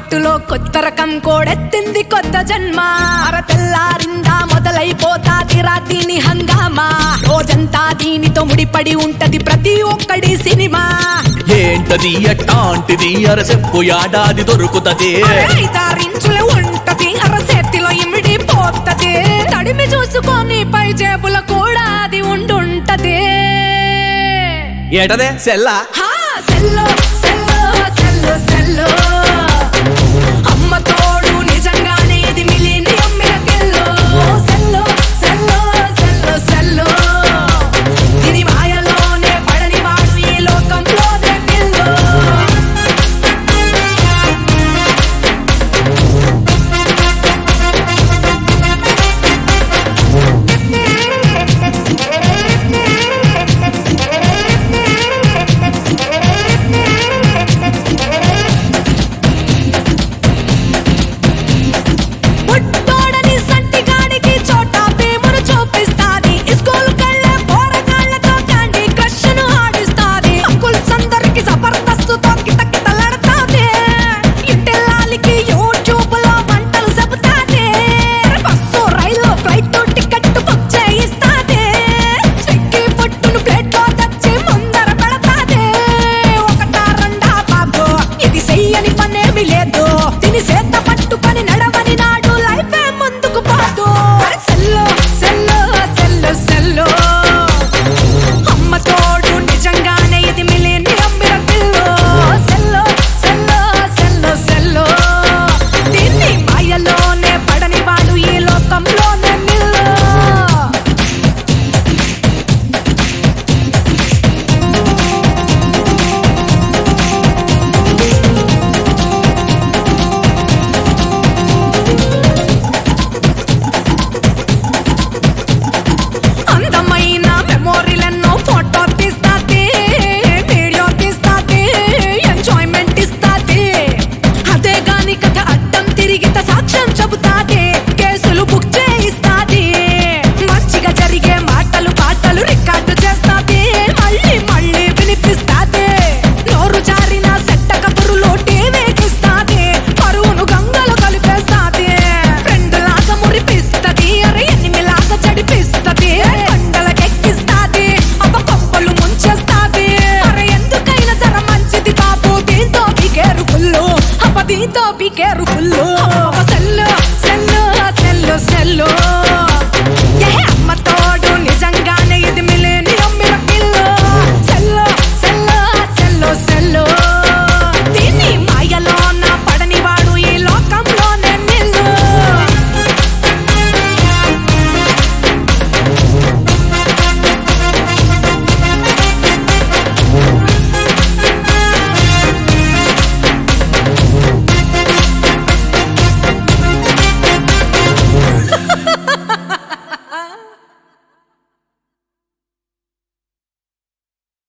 మార్కెట్టులో కొత్త రకం కోడెత్తింది కొత్త జన్మ అర తెల్లారిందా మొదలైపోతాది రాత్రిని హంగామా రోజంతా దీనితో ముడిపడి ఉంటది ప్రతి ఒక్కడి సినిమా ఏంటది ఎట్టాంటిది అరసెప్పు ఏడాది దొరుకుతది ఐదారించులు ఉంటది అరచేతిలో ఇమిడి పోతది తడిమి చూసుకొని పై జేబుల కూడా అది ఉండుంటది ఏటదే సెల్లా హా, సెల్లో సెల్లో సెల్లో సెల్లో అమ్మ తోడు నిజంగానే ఇది మిలీనియం మిరకెల్లో సెల్లో సెల్లో సెల్లో సెల్లో దీని మాయలోనే పడని వాడు ఈ లోకంలోనే నిల్లో పుట్టోడని సంటిగాడికి చోట భీమును చూపిస్తాది స్కూల్ కళ్ళే పోరగాళ్ళతో క్యాండీ క్రష్ ను ఆడిస్తాది అంకుల్స్ అందరికి జబర్దస్త్ కిట కిటలాడతాది ఇంటిల్లాలికి యూట్యూబ్ లో వంటలు చెబుతాది బస్సు రైలు ఫ్లైట్ టికెట్ బుక్ చేయిస్తాది స్విగ్గీ ఫుడ్డును ప్లేట్ లో తెచ్చి ముందర పెడతాది ఒకటా రెండా బాబు ఇది చెయ్యని పనేమి లేదు దీని చేత పట్టుకొని నడవని నాడు లైఫ్ ముందుకు పోదు అరే సెల్లో సెల్లో సెల్లో సెల్లో అమ్మ తోడు నిజంగానే ఇది మిలీనియం మిరకిల్లో సెల్లో సెల్లో సెల్లో సెల్లో దీన్ని మాయలోనే పడని వాడు ఈ లోకంలోనే నిల్లో అందమైన మెమోరీలెన్నో ఫోటో తీస్తాది వీడియో తీస్తాది ఎంజాయ్మెంట్ ఇస్తాది అదే గాని కథ అడ్డం తిరిగిత సాక్ష్యం చెబుతాది కేసులు బుక్ చేయిస్తాది మంచిగా జరిగే మాటలు పాటలు రికార్డు చేస్తాది మళ్ళీ మళ్ళీ వినిపిస్తాది నోరు జారిన సెట్ట కబురులో టీవీకిస్తాది పరువును గంగలు కలిపేస్తాది ఫ్రెండ్ లాగా మురిపిస్తది అరే ఎనిమిలాగా చడిపిస్తది కొండలకెక్కిస్తాది అప్ప పంపలు ముంచేస్తాది అరే ఎందుకైనా జర మంచిది బాబు దీంతో బికేరు ఫుల్లు అప్ప దీంతో బికేరు ఫుల్లు